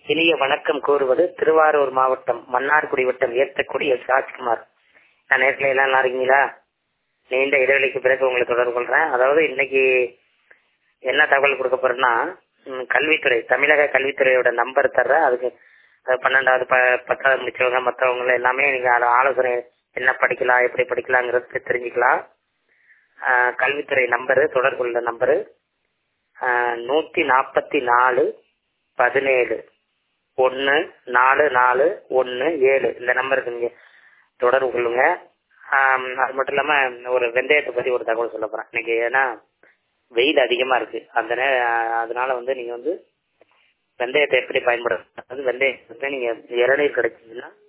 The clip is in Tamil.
இனிய வணக்கம் கூறுவது திருவாரூர் மாவட்டம் மன்னார்குடி வட்டம் ஏத்தக்குடி எஸ் ராஜ்குமார் நான் நேரில் எல்லாம் நல்லா இருக்கீங்களா நீண்ட இடைவெளிக்கு பிறகு உங்களை தொடர்பு கொள்றேன் அதாவது இன்னைக்கு என்ன தகவல் கொடுக்க போறேன்னா ம், கல்வித்துறை தமிழக கல்வித்துறையோட நம்பர் தர்றேன் அதுக்கு அஹ், பன்னெண்டாவது ப பத்தாவது முடிச்சவங்க மற்றவங்க எல்லாமே நீங்க அதுல ஆலோசனை என்ன படிக்கலாம் எப்படி படிக்கலாங்கிறது தெரிஞ்சுக்கலாம் அஹ், கல்வித்துறை நம்பரு தொடர்பு கொள்ள நம்பரு நூத்தி நாற்பத்தி நாலு பதினேழு ஒன்னு நாலு நாலு ஒன்னு ஏழு இந்த நம்பருக்கு நீங்க தொடர்பு கொள்ளுங்க ஆம், அது மட்டும் இல்லாம ஒரு வெந்தயத்தை பத்தி ஒரு தகவல் சொல்ல போறேன் இன்னைக்கு ஏன்னா வெயில் அதிகமா இருக்கு அந்த நே- அதனால வந்து நீங்க வந்து வெந்தயத்தை எப்படி பயன்படுத்துறது வெந்தயத்தை நீங்க இளநீர் கிடைச்சதுன்னா